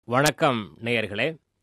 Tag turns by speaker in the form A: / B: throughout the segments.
A: வணக்கம் நேயர்களே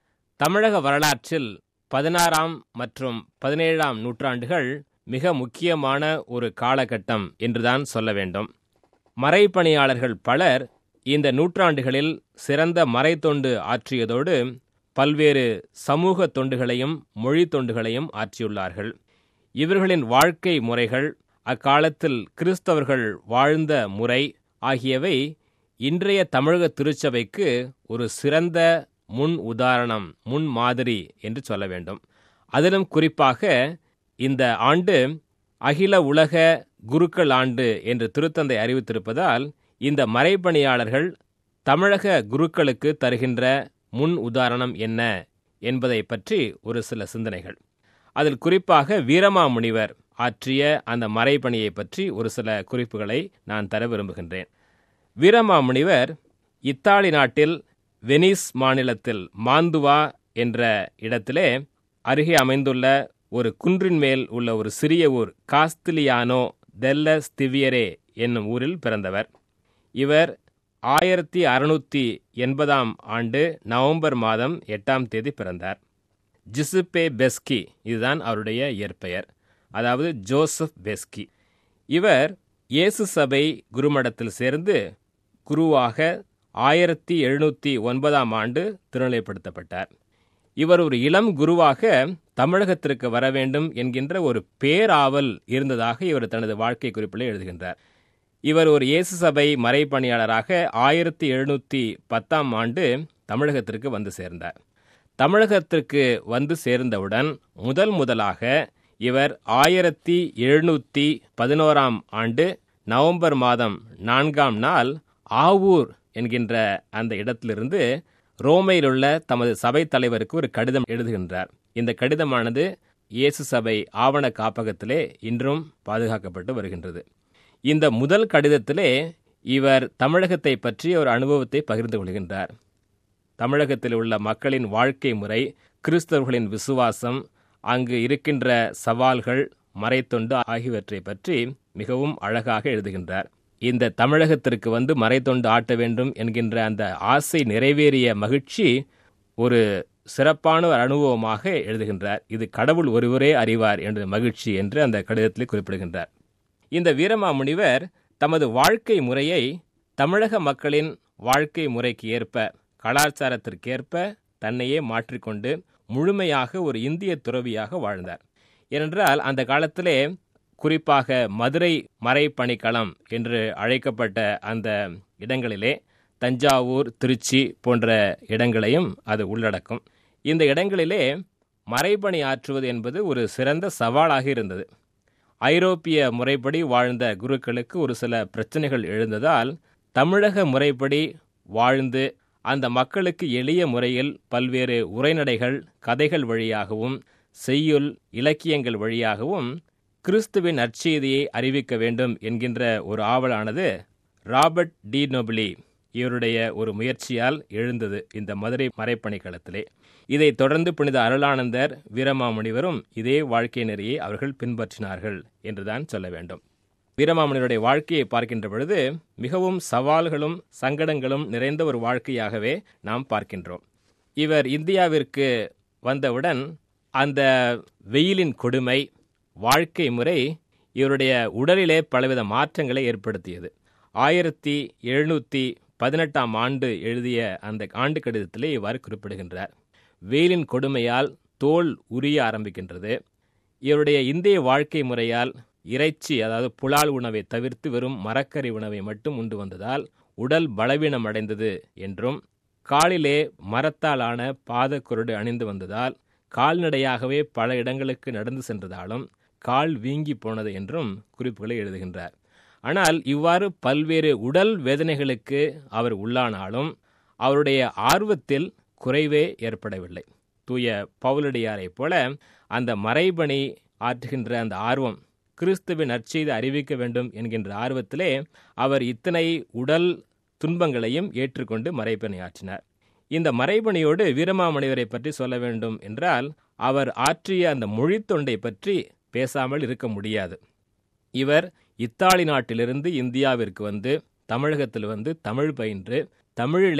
A: தமிழக வரலாற்றில் பதினாறாம் மற்றும் பதினேழாம் நூற்றாண்டுகள் மிக முக்கியமான ஒரு காலகட்டம் என்றுதான் சொல்ல வேண்டும் மறைப்பணியாளர்கள் பலர் இந்த நூற்றாண்டுகளில் சிறந்த மறைத்தொண்டு ஆற்றியதோடு பல்வேறு சமூக தொண்டுகளையும் மொழி தொண்டுகளையும் ஆற்றியுள்ளார்கள் இவர்களின் வாழ்க்கை முறைகள் அக்காலத்தில் கிறிஸ்தவர்கள் வாழ்ந்த முறை ஆகியவை இன்றைய தமிழக திருச்சபைக்கு ஒரு சிறந்த முன் உதாரணம் முன் மாதிரி என்று சொல்ல வேண்டும் அதிலும் குறிப்பாக இந்த ஆண்டு அகில உலக குருக்கள் ஆண்டு என்று திருத்தந்தை அறிவித்திருப்பதால் இந்த மறைப்பணியாளர்கள் தமிழக குருக்களுக்கு தருகின்ற முன் உதாரணம் என்ன என்பதை பற்றி ஒரு சில சிந்தனைகள் அதில் குறிப்பாக வீரமாமுனிவர் ஆற்றிய அந்த மறைப்பணியை பற்றி ஒரு சில குறிப்புகளை நான் தர விரும்புகின்றேன் வீரமாமுனிவர் இத்தாலி நாட்டில் வெனிஸ் மாநிலத்தில் மாந்துவா என்ற இடத்திலே அருகே அமைந்துள்ள ஒரு குன்றின் மேல் உள்ள ஒரு சிறிய ஊர் காஸ்திலியானோ தெல்ல ஸ்திவியரே என்னும் ஊரில் பிறந்தவர் இவர் ஆயிரத்தி அறுநூற்றி எண்பதாம் ஆண்டு நவம்பர் மாதம் எட்டாம் தேதி பிறந்தார் ஜிசுப்பே பெஸ்கி இதுதான் அவருடைய இயற்பெயர் அதாவது ஜோசப் பெஸ்கி இவர் இயேசு சபை குருமடத்தில் சேர்ந்து குருவாக ஆயிரத்தி எழுநூற்றி ஒன்பதாம் ஆண்டு திருநிலைப்படுத்தப்பட்டார் இவர் ஒரு இளம் குருவாக தமிழகத்திற்கு வர வேண்டும் என்கின்ற ஒரு பேராவல் இருந்ததாக இவர் தனது வாழ்க்கை குறிப்பில் எழுதுகின்றார் இவர் ஒரு இயேசு சபை மறைப்பணியாளராக ஆயிரத்தி எழுநூற்றி பத்தாம் ஆண்டு தமிழகத்திற்கு வந்து சேர்ந்தார் தமிழகத்திற்கு வந்து சேர்ந்தவுடன் முதல் முதலாக இவர் ஆயிரத்தி எழுநூற்றி பதினோராம் ஆண்டு நவம்பர் மாதம் நான்காம் நாள் ஆவூர் என்கின்ற அந்த இடத்திலிருந்து ரோமையிலுள்ள தமது சபை தலைவருக்கு ஒரு கடிதம் எழுதுகின்றார் இந்த கடிதமானது இயேசு சபை ஆவண காப்பகத்திலே இன்றும் பாதுகாக்கப்பட்டு வருகின்றது இந்த முதல் கடிதத்திலே இவர் தமிழகத்தை பற்றிய ஒரு அனுபவத்தை பகிர்ந்து கொள்கின்றார் தமிழகத்தில் உள்ள மக்களின் வாழ்க்கை முறை கிறிஸ்தவர்களின் விசுவாசம் அங்கு இருக்கின்ற சவால்கள் மறைத்தொண்டு ஆகியவற்றை பற்றி மிகவும் அழகாக எழுதுகின்றார் இந்த தமிழகத்திற்கு வந்து மறைத்தொண்டு ஆட்ட வேண்டும் என்கின்ற அந்த ஆசை நிறைவேறிய மகிழ்ச்சி ஒரு சிறப்பான ஒரு அனுபவமாக எழுதுகின்றார் இது கடவுள் ஒருவரே அறிவார் என்ற மகிழ்ச்சி என்று அந்த கடிதத்தில் குறிப்பிடுகின்றார் இந்த வீரமாமுனிவர் தமது வாழ்க்கை முறையை தமிழக மக்களின் வாழ்க்கை முறைக்கு ஏற்ப கலாச்சாரத்திற்கேற்ப தன்னையே மாற்றிக்கொண்டு முழுமையாக ஒரு இந்திய துறவியாக வாழ்ந்தார் ஏனென்றால் அந்த காலத்திலே குறிப்பாக மதுரை மறைப்பணிக்களம் என்று அழைக்கப்பட்ட அந்த இடங்களிலே தஞ்சாவூர் திருச்சி போன்ற இடங்களையும் அது உள்ளடக்கும் இந்த இடங்களிலே மறைப்பணி ஆற்றுவது என்பது ஒரு சிறந்த சவாலாக இருந்தது ஐரோப்பிய முறைப்படி வாழ்ந்த குருக்களுக்கு ஒரு சில பிரச்சனைகள் எழுந்ததால் தமிழக முறைப்படி வாழ்ந்து அந்த மக்களுக்கு எளிய முறையில் பல்வேறு உரைநடைகள் கதைகள் வழியாகவும் செய்யுள் இலக்கியங்கள் வழியாகவும் கிறிஸ்துவின் நற்செய்தியை அறிவிக்க வேண்டும் என்கின்ற ஒரு ஆவலானது ராபர்ட் டி நொபிலி இவருடைய ஒரு முயற்சியால் எழுந்தது இந்த மதுரை மறைப்பணிக்களத்திலே இதை தொடர்ந்து புனித அருளானந்தர் வீரமாமுனிவரும் இதே வாழ்க்கை நெறியை அவர்கள் பின்பற்றினார்கள் என்றுதான் சொல்ல வேண்டும் வீரமாமுனிவருடைய வாழ்க்கையை பார்க்கின்ற பொழுது மிகவும் சவால்களும் சங்கடங்களும் நிறைந்த ஒரு வாழ்க்கையாகவே நாம் பார்க்கின்றோம் இவர் இந்தியாவிற்கு வந்தவுடன் அந்த வெயிலின் கொடுமை வாழ்க்கை முறை இவருடைய உடலிலே பலவித மாற்றங்களை ஏற்படுத்தியது ஆயிரத்தி எழுநூற்றி பதினெட்டாம் ஆண்டு எழுதிய அந்த ஆண்டு கடிதத்திலே இவ்வாறு குறிப்பிடுகின்றார் வெயிலின் கொடுமையால் தோல் உரிய ஆரம்பிக்கின்றது இவருடைய இந்திய வாழ்க்கை முறையால் இறைச்சி அதாவது புலால் உணவை தவிர்த்து வெறும் மரக்கறி உணவை மட்டும் உண்டு வந்ததால் உடல் பலவீனம் அடைந்தது என்றும் காலிலே மரத்தாலான பாதக்குருடு அணிந்து வந்ததால் கால்நடையாகவே பல இடங்களுக்கு நடந்து சென்றதாலும் கால் வீங்கி போனது என்றும் குறிப்புகளை எழுதுகின்றார் ஆனால் இவ்வாறு பல்வேறு உடல் வேதனைகளுக்கு அவர் உள்ளானாலும் அவருடைய ஆர்வத்தில் குறைவே ஏற்படவில்லை தூய பவுலடியாரைப் போல அந்த மறைபணி ஆற்றுகின்ற அந்த ஆர்வம் கிறிஸ்துவின் நற்செய்தி அறிவிக்க வேண்டும் என்கின்ற ஆர்வத்திலே அவர் இத்தனை உடல் துன்பங்களையும் ஏற்றுக்கொண்டு மறைபணி ஆற்றினார் இந்த மறைபணியோடு வீரமாமுனிவரை பற்றி சொல்ல வேண்டும் என்றால் அவர் ஆற்றிய அந்த மொழித்தொண்டை பற்றி பேசாமல் இருக்க முடியாது இவர் இத்தாலி நாட்டிலிருந்து இந்தியாவிற்கு வந்து தமிழகத்தில் வந்து தமிழ் பயின்று தமிழிலே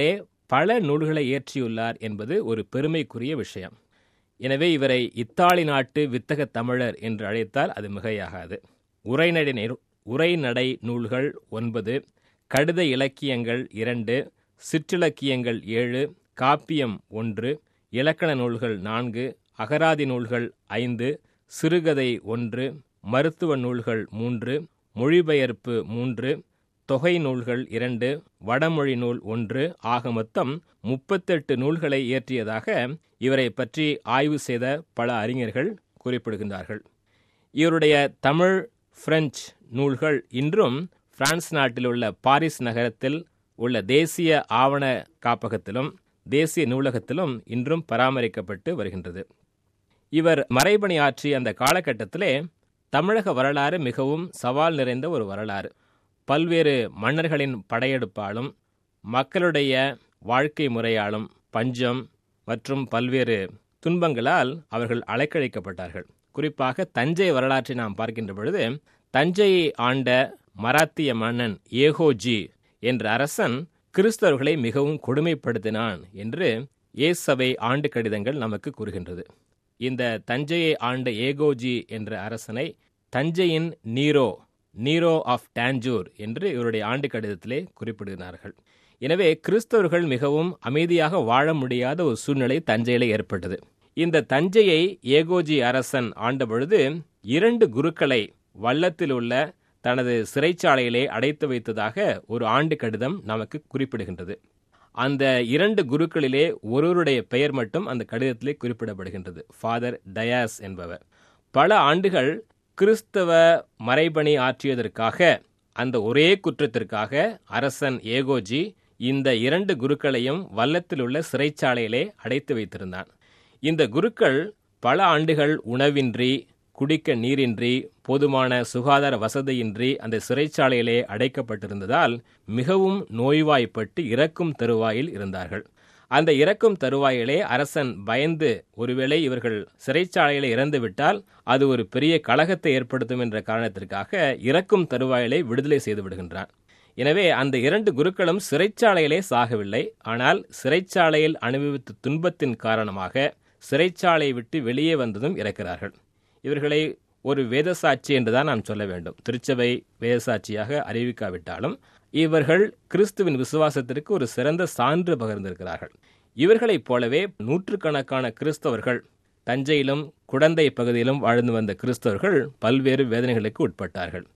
A: பல நூல்களை இயற்றியுள்ளார் என்பது ஒரு பெருமைக்குரிய விஷயம் எனவே இவரை இத்தாலி நாட்டு வித்தக தமிழர் என்று அழைத்தால் அது மிகையாகாது உரைநடை நெ- உரைநடை நூல்கள் ஒன்பது கடித இலக்கியங்கள் இரண்டு சிற்றிலக்கியங்கள் ஏழு காப்பியம் ஒன்று இலக்கண நூல்கள் நான்கு அகராதி நூல்கள் ஐந்து சிறுகதை ஒன்று மருத்துவ நூல்கள் மூன்று மொழிபெயர்ப்பு மூன்று தொகை நூல்கள் இரண்டு வடமொழி நூல் ஒன்று ஆக மொத்தம் முப்பத்தெட்டு நூல்களை இயற்றியதாக இவரை பற்றி ஆய்வு செய்த பல அறிஞர்கள் குறிப்பிடுகின்றார்கள் இவருடைய தமிழ் பிரெஞ்சு நூல்கள் இன்றும் பிரான்ஸ் நாட்டில் உள்ள பாரிஸ் நகரத்தில் உள்ள தேசிய ஆவண காப்பகத்திலும் தேசிய நூலகத்திலும் இன்றும் பராமரிக்கப்பட்டு வருகின்றது இவர் மறைபணி ஆற்றிய அந்த காலகட்டத்திலே தமிழக வரலாறு மிகவும் சவால் நிறைந்த ஒரு வரலாறு பல்வேறு மன்னர்களின் படையெடுப்பாலும் மக்களுடைய வாழ்க்கை முறையாலும் பஞ்சம் மற்றும் பல்வேறு துன்பங்களால் அவர்கள் அலைக்கழிக்கப்பட்டார்கள் குறிப்பாக தஞ்சை வரலாற்றை நாம் பார்க்கின்ற பொழுது தஞ்சையை ஆண்ட மராத்திய மன்னன் ஏகோஜி என்ற அரசன் கிறிஸ்தவர்களை மிகவும் கொடுமைப்படுத்தினான் என்று ஏசபை ஆண்டு கடிதங்கள் நமக்கு கூறுகின்றது இந்த தஞ்சையை ஆண்ட ஏகோஜி என்ற அரசனை தஞ்சையின் நீரோ நீரோ ஆஃப் டாஞ்சூர் என்று இவருடைய ஆண்டு கடிதத்திலே குறிப்பிடுகிறார்கள் எனவே கிறிஸ்தவர்கள் மிகவும் அமைதியாக வாழ முடியாத ஒரு சூழ்நிலை தஞ்சையில் ஏற்பட்டது இந்த தஞ்சையை ஏகோஜி அரசன் ஆண்டபொழுது இரண்டு குருக்களை வல்லத்தில் உள்ள தனது சிறைச்சாலையிலே அடைத்து வைத்ததாக ஒரு ஆண்டு கடிதம் நமக்கு குறிப்பிடுகின்றது அந்த இரண்டு குருக்களிலே ஒருவருடைய பெயர் மட்டும் அந்த கடிதத்திலே குறிப்பிடப்படுகின்றது ஃபாதர் டயாஸ் என்பவர் பல ஆண்டுகள் கிறிஸ்தவ மறைபணி ஆற்றியதற்காக அந்த ஒரே குற்றத்திற்காக அரசன் ஏகோஜி இந்த இரண்டு குருக்களையும் வல்லத்தில் உள்ள சிறைச்சாலையிலே அடைத்து வைத்திருந்தான் இந்த குருக்கள் பல ஆண்டுகள் உணவின்றி குடிக்க நீரின்றி போதுமான சுகாதார வசதியின்றி அந்த சிறைச்சாலையிலே அடைக்கப்பட்டிருந்ததால் மிகவும் நோய்வாய்ப்பட்டு இறக்கும் தருவாயில் இருந்தார்கள் அந்த இறக்கும் தருவாயிலே அரசன் பயந்து ஒருவேளை இவர்கள் சிறைச்சாலையிலே இறந்துவிட்டால் அது ஒரு பெரிய கலகத்தை ஏற்படுத்தும் என்ற காரணத்திற்காக இறக்கும் தருவாயிலே விடுதலை செய்து விடுகின்றான் எனவே அந்த இரண்டு குருக்களும் சிறைச்சாலையிலே சாகவில்லை ஆனால் சிறைச்சாலையில் அனுபவித்த துன்பத்தின் காரணமாக சிறைச்சாலையை விட்டு வெளியே வந்ததும் இறக்கிறார்கள் இவர்களை ஒரு வேதசாட்சி என்றுதான் நாம் சொல்ல வேண்டும் திருச்சபை வேதசாட்சியாக அறிவிக்காவிட்டாலும் இவர்கள் கிறிஸ்துவின் விசுவாசத்திற்கு ஒரு சிறந்த சான்று பகிர்ந்திருக்கிறார்கள் இவர்களைப் போலவே நூற்றுக்கணக்கான கிறிஸ்தவர்கள் தஞ்சையிலும் குடந்தை பகுதியிலும் வாழ்ந்து வந்த கிறிஸ்தவர்கள் பல்வேறு வேதனைகளுக்கு உட்பட்டார்கள்